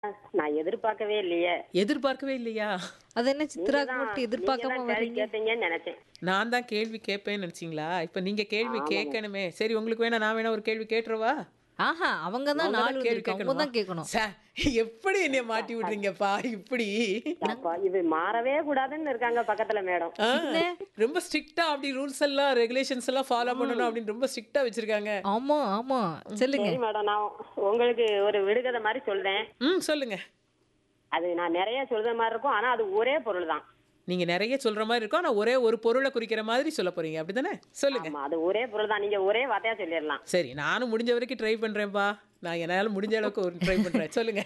நான் எதிர்பார்க்கவே இல்லையே எதிர்பார்க்கவே இல்லையா அது என்ன சித்ராக்கு மட்டும் எதிர்பார்க்காம நீங்க தான் கேள்வி வர்றீங்க கேட்பீங்கன்னு நினைச்சேன் நான் தான் கேள்வி கேட்பேன்னு நினைச்சீங்களா இப்ப நீங்க கேள்வி கேட்கணுமே சரி உங்களுக்கு வேணா நான் வேணா ஒரு கேள்வி கேட்டுருவா ஆஹா அவங்க தான் அவங்க நாலு தான் கேள்வி இருக்கு அவங்க தான் கேட்கணும் சே, எப்படி என்னைய மாட்டி விடுறீங்கப்பா இப்படி அப்பா, இது மாறவே கூடாதுன்னு இருக்காங்க பக்கத்துல மேடம் ஆ, ரொம்ப ஸ்ட்ரிக்ட்டா அப்படி ரூல்ஸ் எல்லாம் ரெகுலேஷன்ஸ் எல்லாம் ஃபாலோ பண்ணணும் அப்படின்னு ரொம்ப ஸ்ட்ரிக்ட்டா வச்சிருக்காங்க ஆமா ஆமா சொல்லுங்க சரி மேடம் நான் உங்களுக்கு ஒரு விடுகதை மாதிரி சொல்றேன் ம் சொல்லுங்க அது நான் நிறைய சொல்ற மாதிரி இருக்கும் ஆனா அது ஒரே பொருள் தான் நீங்க நிறைய சொல்ற மாதிரி இருக்கும் ஆனா ஒரே ஒரு பொருளை குறிக்கிற மாதிரி சொல்ல போறீங்க அப்படிதானே சொல்லுங்க ஆமா அது ஒரே பொருள் தான் நீங்க ஒரே வார்த்தையா சொல்லிடலாம் சரி நானும் முடிஞ்ச வரைக்கும் ட்ரை பண்றேன்ப்பா நான் என்னால முடிஞ்ச அளவுக்கு ஒரு ட்ரை பண்றேன் சொல்லுங்க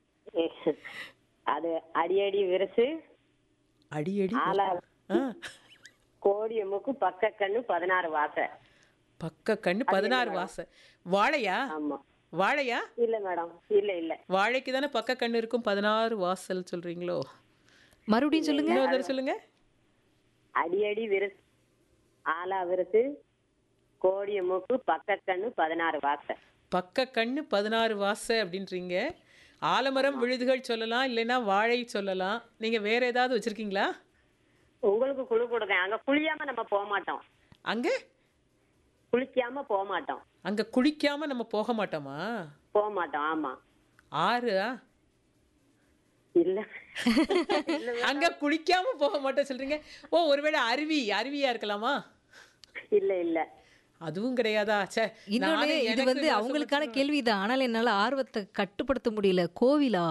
அது அடி அடி விரிசு அடி அடி ஆலா ஆ கோடி மூக்கு பக்க கண்ணு பதினாறு வாசை பக்க கண்ணு பதினாறு வாசை வாழையா ஆமா வாழையா இல்ல மேடம் இல்ல இல்ல வாழைக்கு தானே பக்க கண்ணு இருக்கும் பதினாறு வாசல் சொல்றீங்களோ மறுபடியும் சொல்லுங்க இன்னொரு தடவை சொல்லுங்க அடி அடி விரிசு ஆலா விரிசு கோடிய மூக்கு பக்க கண்ணு பதினாறு வாசை பக்க கண்ணு பதினாறு வாசை அப்படின்றீங்க ஆலமரம் விழுதுகள் சொல்லலாம் இல்லைன்னா வாழை சொல்லலாம் நீங்க வேற ஏதாவது வச்சிருக்கீங்களா உங்களுக்கு குழு கொடுக்கேன் அங்க குளியாம நம்ம போக மாட்டோம் அங்க குளிக்காம போக மாட்டோம் அங்க குளிக்காம நம்ம போக மாட்டோமா போக மாட்டோம் ஆமா ஆறா இல்ல அங்க குளிக்காம போக மாட்டோம் சொல்றீங்க ஓ ஒருவேளை அருவி அருவியா இருக்கலாமா இல்ல இல்ல அதுவும் கிடையாதா ச்சே இன்னொன்னு நானே இது எனக்கு வந்து அவங்களுக்கான கேள்விதான் ஆனால் என்னால ஆர்வத்தை கட்டுப்படுத்த முடியல கோவிலா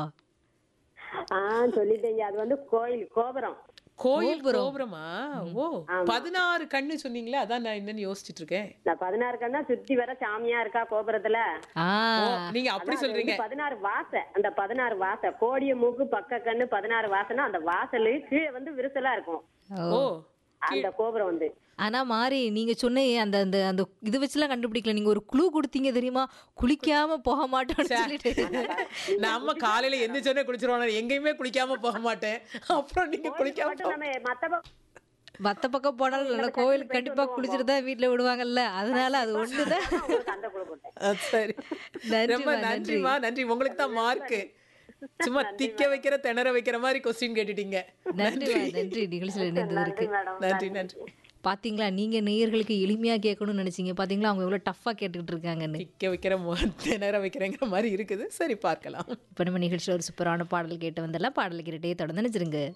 ஆ சொல்லிட்டீங்க அது வந்து கோயில் கோபுரம் கோயில் கோபுரமா ஓ பதினாறு கண்ணு சொன்னீங்களே அதான் நான் என்னன்னு யோசிச்சுட்டு இருக்கேன் இந்த பதினாறு கண்ணா சுத்தி வர சாமியா இருக்கா கோபுரத்துல ஆ ஓ, நீங்க அப்படி அதான் அது சொல்றீங்க வந்து பதினாறு வாசை அந்த பதினாறு வாசை கோடிய மூக்கு பக்க கண்ணு பதினாறு வாசைன்னா அந்த வாசலு கீழே வந்து விரிசலா இருக்கும் ஓ அந்த கோபுரம் வந்து ஆனா மாறி நீங்க சொன்ன அந்த அந்த அந்த இது வச்சுலாம் கண்டுபிடிக்கல நீங்க ஒரு குழு கொடுத்தீங்க தெரியுமா குளிக்காம போக மாட்டோம்னு சொல்லிட்டு நம்ம காலையில எந்திரிச்சோடனே குளிச்சிருவோம் எங்கேயுமே குளிக்காம போக மாட்டேன் அப்புறம் நீங்க குளிக்காம மட்டும் நம்ம மத்த பக்கம் மத்த பக்கம் போனாலும் நல்லா கோவிலுக்கு கண்டிப்பா குளிச்சுட்டு தான் வீட்டுல விடுவாங்கல்ல அதனால அது ஒண்ணுதான் உங்களுக்கு அந்த குழு கொடுத்தேன் ஆ, சரி நன்றிம்மா, ரொம்ப நன்றி. நன்றிமா நன்றி உங்களுக்கு தான் மார்க் சும்மா திக்க வைக்கிற திணற வைக்கிற மாதிரி கொஸ்டின் கேட்டுட்டீங்க நன்றி நன்றி நிகழ்ச்சியில் இணைந்ததற்கு மேடம் நன்றி நன்றி பாத்தீங்களா நீங்க நேயர்களுக்கு எளிமையா கேட்கணும்னு நினைச்சீங்க பாத்தீங்களா அவங்க எவ்வளவு டஃப்பா கேட்டுக்கிட்டு இருக்காங்கன்னு திக்க வைக்கிற மோ- திணற வைக்கிறங்கிற மாதிரி இருக்குது சரி பார்க்கலாம் இப்ப நம்ம நிகழ்ச்சியில் ஒரு சூப்பரான பாடல் கேட்டு வந்தெல்லாம் பாடல் கேட்டுட்டே தொடர்ந்து நினைச்சிருங்க